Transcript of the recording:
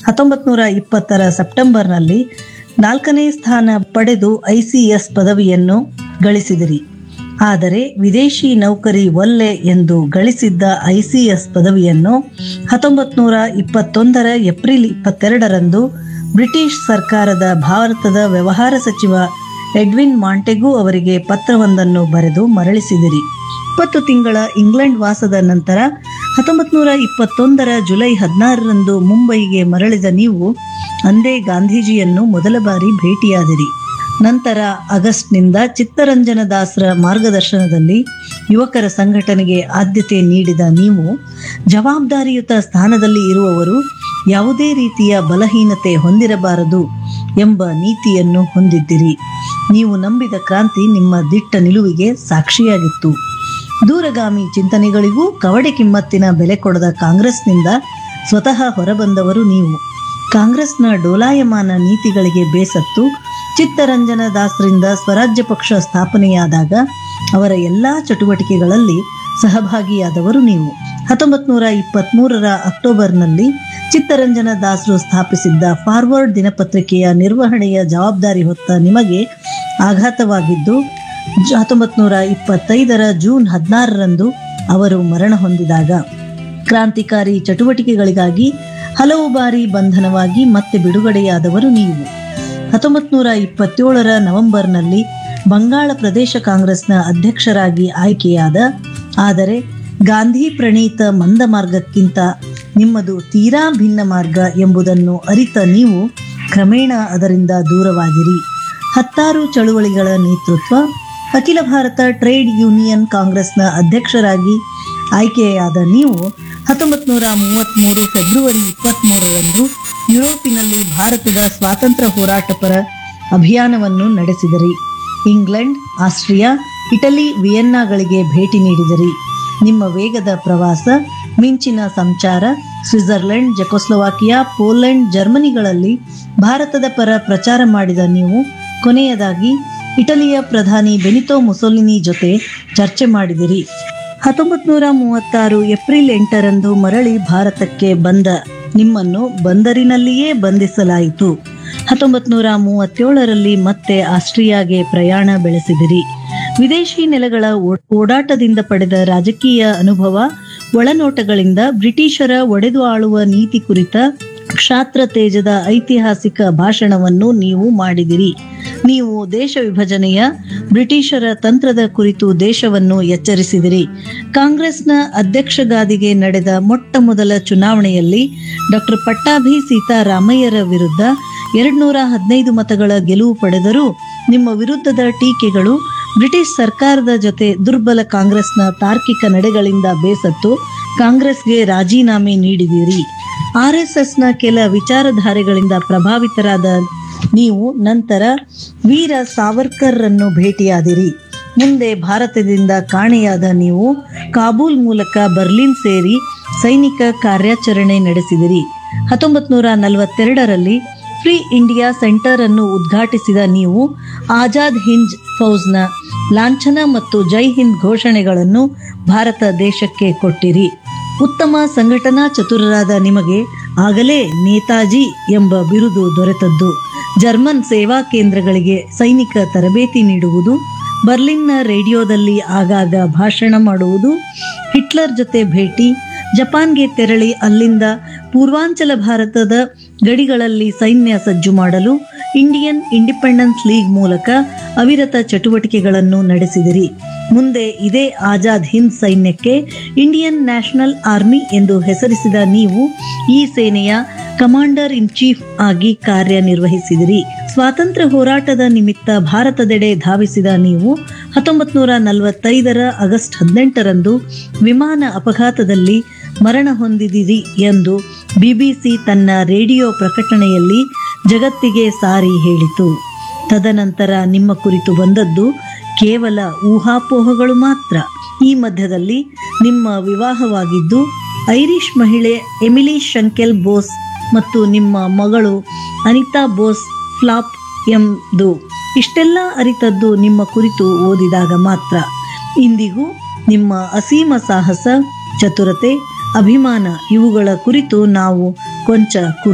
ಹತ್ತೊಂಬತ್ತು ನೂರ ಇಪ್ಪತ್ತರ ಸೆಪ್ಟೆಂಬರ್ನಲ್ಲಿ ನಾಲ್ಕನೇ ಸ್ಥಾನ ಪಡೆದು ಐಸಿಎಸ್ ಪದವಿಯನ್ನು ಗಳಿಸಿದಿರಿ ಆದರೆ ವಿದೇಶಿ ನೌಕರಿ ಒಲ್ಲೆ ಎಂದು ಗಳಿಸಿದ್ದ ಐಸಿಎಸ್ ಪದವಿಯನ್ನು ಹತ್ತೊಂಬತ್ತು ನೂರ ಇಪ್ಪತ್ತೊಂದರ ಏಪ್ರಿಲ್ ಇಪ್ಪತ್ತೆರಡರಂದು ಬ್ರಿಟಿಷ್ ಸರ್ಕಾರದ ಭಾರತದ ವ್ಯವಹಾರ ಸಚಿವ ಎಡ್ವಿನ್ ಮಾಂಟೆಗೂ ಅವರಿಗೆ ಪತ್ರವೊಂದನ್ನು ಬರೆದು ಮರಳಿಸಿದಿರಿ ಇಪ್ಪತ್ತು ತಿಂಗಳ ಇಂಗ್ಲೆಂಡ್ ವಾಸದ ನಂತರ ಹತ್ತೊಂಬತ್ತು ನೂರ ಇಪ್ಪತ್ತೊಂದರ ಜುಲೈ ಹದಿನಾರರಂದು ಮುಂಬಯಿಗೆ ಮರಳಿದ ನೀವು ಅಂದೇ ಗಾಂಧೀಜಿಯನ್ನು ಮೊದಲ ಬಾರಿ ಭೇಟಿಯಾದಿರಿ ನಂತರ ಆಗಸ್ಟ್ನಿಂದ ಚಿತ್ತರಂಜನ ದಾಸರ ಮಾರ್ಗದರ್ಶನದಲ್ಲಿ ಯುವಕರ ಸಂಘಟನೆಗೆ ಆದ್ಯತೆ ನೀಡಿದ ನೀವು ಜವಾಬ್ದಾರಿಯುತ ಸ್ಥಾನದಲ್ಲಿ ಇರುವವರು ಯಾವುದೇ ರೀತಿಯ ಬಲಹೀನತೆ ಹೊಂದಿರಬಾರದು ಎಂಬ ನೀತಿಯನ್ನು ಹೊಂದಿದ್ದಿರಿ ನೀವು ನಂಬಿದ ಕ್ರಾಂತಿ ನಿಮ್ಮ ದಿಟ್ಟ ನಿಲುವಿಗೆ ಸಾಕ್ಷಿಯಾಗಿತ್ತು ದೂರಗಾಮಿ ಚಿಂತನೆಗಳಿಗೂ ಕವಡೆ ಕಿಮ್ಮತ್ತಿನ ಬೆಲೆ ಕೊಡದ ಕಾಂಗ್ರೆಸ್ನಿಂದ ಸ್ವತಃ ಹೊರಬಂದವರು ನೀವು ಕಾಂಗ್ರೆಸ್ನ ಡೋಲಾಯಮಾನ ನೀತಿಗಳಿಗೆ ಬೇಸತ್ತು ಚಿತ್ತರಂಜನ ದಾಸರಿಂದ ಸ್ವರಾಜ್ಯ ಪಕ್ಷ ಸ್ಥಾಪನೆಯಾದಾಗ ಅವರ ಎಲ್ಲಾ ಚಟುವಟಿಕೆಗಳಲ್ಲಿ ಸಹಭಾಗಿಯಾದವರು ನೀವು ಹತ್ತೊಂಬತ್ತು ನೂರ ಇಪ್ಪತ್ತ್ಮೂರರ ಅಕ್ಟೋಬರ್ನಲ್ಲಿ ಚಿತ್ತರಂಜನ ದಾಸರು ಸ್ಥಾಪಿಸಿದ್ದ ಫಾರ್ವರ್ಡ್ ದಿನಪತ್ರಿಕೆಯ ನಿರ್ವಹಣೆಯ ಜವಾಬ್ದಾರಿ ಹೊತ್ತ ನಿಮಗೆ ಆಘಾತವಾಗಿದ್ದು ಹತ್ತೊಂಬತ್ತು ನೂರ ಇಪ್ಪತ್ತೈದರ ಜೂನ್ ಹದಿನಾರರಂದು ಅವರು ಮರಣ ಹೊಂದಿದಾಗ ಕ್ರಾಂತಿಕಾರಿ ಚಟುವಟಿಕೆಗಳಿಗಾಗಿ ಹಲವು ಬಾರಿ ಬಂಧನವಾಗಿ ಮತ್ತೆ ಬಿಡುಗಡೆಯಾದವರು ನೀವು ಹತ್ತೊಂಬತ್ತು ನೂರ ಇಪ್ಪತ್ತೇಳರ ನವೆಂಬರ್ನಲ್ಲಿ ಬಂಗಾಳ ಪ್ರದೇಶ ಕಾಂಗ್ರೆಸ್ನ ಅಧ್ಯಕ್ಷರಾಗಿ ಆಯ್ಕೆಯಾದ ಆದರೆ ಗಾಂಧಿ ಪ್ರಣೀತ ಮಂದ ಮಾರ್ಗಕ್ಕಿಂತ ನಿಮ್ಮದು ತೀರಾ ಭಿನ್ನ ಮಾರ್ಗ ಎಂಬುದನ್ನು ಅರಿತ ನೀವು ಕ್ರಮೇಣ ಅದರಿಂದ ದೂರವಾಗಿರಿ ಹತ್ತಾರು ಚಳುವಳಿಗಳ ನೇತೃತ್ವ ಅಖಿಲ ಭಾರತ ಟ್ರೇಡ್ ಯೂನಿಯನ್ ಕಾಂಗ್ರೆಸ್ನ ಅಧ್ಯಕ್ಷರಾಗಿ ಆಯ್ಕೆಯಾದ ನೀವು ಹತ್ತೊಂಬತ್ತು ನೂರ ಮೂವತ್ತ್ಮೂರು ಫೆಬ್ರವರಿ ಇಪ್ಪತ್ತ್ಮೂರರಂದು ಯುರೋಪಿನಲ್ಲಿ ಭಾರತದ ಸ್ವಾತಂತ್ರ್ಯ ಹೋರಾಟಪರ ಅಭಿಯಾನವನ್ನು ನಡೆಸಿದಿರಿ ಇಂಗ್ಲೆಂಡ್ ಆಸ್ಟ್ರಿಯಾ ಇಟಲಿ ವಿಯೆನ್ನಾಗಳಿಗೆ ಭೇಟಿ ನೀಡಿದಿರಿ ನಿಮ್ಮ ವೇಗದ ಪ್ರವಾಸ ಮಿಂಚಿನ ಸಂಚಾರ ಸ್ವಿಟ್ಜರ್ಲೆಂಡ್ ಜೆಕೋಸ್ಲೋವಾಕಿಯಾ ಪೋಲೆಂಡ್ ಜರ್ಮನಿಗಳಲ್ಲಿ ಭಾರತದ ಪರ ಪ್ರಚಾರ ಮಾಡಿದ ನೀವು ಕೊನೆಯದಾಗಿ ಇಟಲಿಯ ಪ್ರಧಾನಿ ಬೆನಿತೋ ಮುಸೋಲಿನಿ ಜೊತೆ ಚರ್ಚೆ ಮಾಡಿದಿರಿ ಹತ್ತೊಂಬತ್ತು ನೂರ ಮೂವತ್ತಾರು ಏಪ್ರಿಲ್ ಎಂಟರಂದು ಮರಳಿ ಭಾರತಕ್ಕೆ ಬಂದ ನಿಮ್ಮನ್ನು ಬಂದರಿನಲ್ಲಿಯೇ ಬಂಧಿಸಲಾಯಿತು ಹತ್ತೊಂಬತ್ತು ನೂರ ಮೂವತ್ತೇಳರಲ್ಲಿ ಮತ್ತೆ ಆಸ್ಟ್ರಿಯಾಗೆ ಪ್ರಯಾಣ ಬೆಳೆಸಿದಿರಿ ವಿದೇಶಿ ನೆಲೆಗಳ ಓ- ಓಡಾಟದಿಂದ ಪಡೆದ ರಾಜಕೀಯ ಅನುಭವ ಒಳನೋಟಗಳಿಂದ ಬ್ರಿಟಿಷರ ಒಡೆದು ಆಳುವ ನೀತಿ ಕುರಿತ ಕ್ಷಾತ್ರ ತೇಜದ ಐತಿಹಾಸಿಕ ಭಾಷಣವನ್ನು ನೀವು ಮಾಡಿದಿರಿ ನೀವು ದೇಶ ವಿಭಜನೆಯ ಬ್ರಿಟಿಷರ ತಂತ್ರದ ಕುರಿತು ದೇಶವನ್ನು ಎಚ್ಚರಿಸಿದಿರಿ ಕಾಂಗ್ರೆಸ್ನ ಅಧ್ಯಕ್ಷ ಗಾದಿಗೆ ನಡೆದ ಮೊಟ್ಟ ಮೊದಲ ಚುನಾವಣೆಯಲ್ಲಿ ಡಾಕ್ಟರ್ ಪಟ್ಟಾಭಿ ಸೀತಾರಾಮಯ್ಯರ ವಿರುದ್ಧ ಎರಡ್ನೂರ ಹದಿನೈದು ಮತಗಳ ಗೆಲುವು ಪಡೆದರೂ ನಿಮ್ಮ ವಿರುದ್ಧದ ಟೀಕೆಗಳು ಬ್ರಿಟಿಷ್ ಸರ್ಕಾರದ ಜೊತೆ ದುರ್ಬಲ ಕಾಂಗ್ರೆಸ್ನ ತಾರ್ಕಿಕ ನಡೆಗಳಿಂದ ಬೇಸತ್ತು ಕಾಂಗ್ರೆಸ್ಗೆ ರಾಜೀನಾಮೆ ನೀಡಿದಿರಿ ಆರ್ಎಸ್ಎಸ್ನ ಕೆಲ ವಿಚಾರಧಾರೆಗಳಿಂದ ಪ್ರಭಾವಿತರಾದ ನೀವು ನಂತರ ವೀರ ಸಾವರ್ಕರ್ರನ್ನು ಭೇಟಿಯಾದಿರಿ ಮುಂದೆ ಭಾರತದಿಂದ ಕಾಣೆಯಾದ ನೀವು ಕಾಬೂಲ್ ಮೂಲಕ ಬರ್ಲಿನ್ ಸೇರಿ ಸೈನಿಕ ಕಾರ್ಯಾಚರಣೆ ನಡೆಸಿದಿರಿ ಹತ್ತೊಂಬತ್ತು ನೂರ ನಲವತ್ತೆರಡರಲ್ಲಿ ಫ್ರೀ ಇಂಡಿಯಾ ಸೆಂಟರ್ ಅನ್ನು ಉದ್ಘಾಟಿಸಿದ ನೀವು ಆಜಾದ್ ಹಿಂದ್ ಫೌಜ್ನ ಲಾಂಛನ ಮತ್ತು ಜೈ ಹಿಂದ್ ಘೋಷಣೆಗಳನ್ನು ಭಾರತ ದೇಶಕ್ಕೆ ಕೊಟ್ಟಿರಿ ಉತ್ತಮ ಸಂಘಟನಾ ಚತುರರಾದ ನಿಮಗೆ ಆಗಲೇ ನೇತಾಜಿ ಎಂಬ ಬಿರುದು ದೊರೆತದ್ದು ಜರ್ಮನ್ ಸೇವಾ ಕೇಂದ್ರಗಳಿಗೆ ಸೈನಿಕ ತರಬೇತಿ ನೀಡುವುದು ಬರ್ಲಿನ್ನ ರೇಡಿಯೋದಲ್ಲಿ ಆಗಾಗ ಭಾಷಣ ಮಾಡುವುದು ಹಿಟ್ಲರ್ ಜೊತೆ ಭೇಟಿ ಜಪಾನ್ಗೆ ತೆರಳಿ ಅಲ್ಲಿಂದ ಪೂರ್ವಾಂಚಲ ಭಾರತದ ಗಡಿಗಳಲ್ಲಿ ಸೈನ್ಯ ಸಜ್ಜು ಮಾಡಲು ಇಂಡಿಯನ್ ಇಂಡಿಪೆಂಡೆನ್ಸ್ ಲೀಗ್ ಮೂಲಕ ಅವಿರತ ಚಟುವಟಿಕೆಗಳನ್ನು ನಡೆಸಿದಿರಿ ಮುಂದೆ ಇದೇ ಆಜಾದ್ ಹಿಂದ್ ಸೈನ್ಯಕ್ಕೆ ಇಂಡಿಯನ್ ನ್ಯಾಷನಲ್ ಆರ್ಮಿ ಎಂದು ಹೆಸರಿಸಿದ ನೀವು ಈ ಸೇನೆಯ ಕಮಾಂಡರ್ ಇನ್ ಚೀಫ್ ಆಗಿ ಕಾರ್ಯನಿರ್ವಹಿಸಿದಿರಿ ಸ್ವಾತಂತ್ರ್ಯ ಹೋರಾಟದ ನಿಮಿತ್ತ ಭಾರತದೆಡೆ ಧಾವಿಸಿದ ನೀವು ಹತ್ತೊಂಬತ್ತು ನೂರ ನಲವತ್ತೈದರ ಆಗಸ್ಟ್ ಹದಿನೆಂಟರಂದು ವಿಮಾನ ಅಪಘಾತದಲ್ಲಿ ಮರಣ ಹೊಂದಿದಿರಿ ಎಂದು ಬಿಬಿಸಿ ತನ್ನ ರೇಡಿಯೋ ಪ್ರಕಟಣೆಯಲ್ಲಿ ಜಗತ್ತಿಗೆ ಸಾರಿ ಹೇಳಿತು ತದನಂತರ ನಿಮ್ಮ ಕುರಿತು ಬಂದದ್ದು ಕೇವಲ ಊಹಾಪೋಹಗಳು ಮಾತ್ರ ಈ ಮಧ್ಯದಲ್ಲಿ ನಿಮ್ಮ ವಿವಾಹವಾಗಿದ್ದು ಐರಿಷ್ ಮಹಿಳೆ ಎಮಿಲಿ ಶಂಕೆಲ್ ಬೋಸ್ ಮತ್ತು ನಿಮ್ಮ ಮಗಳು ಅನಿತಾ ಬೋಸ್ ಫ್ಲಾಪ್ ಎಂದು ಇಷ್ಟೆಲ್ಲ ಅರಿತದ್ದು ನಿಮ್ಮ ಕುರಿತು ಓದಿದಾಗ ಮಾತ್ರ ಇಂದಿಗೂ ನಿಮ್ಮ ಅಸೀಮ ಸಾಹಸ ಚತುರತೆ ಅಭಿಮಾನ ಇವುಗಳ ಕುರಿತು ನಾವು ಕೊಂಚ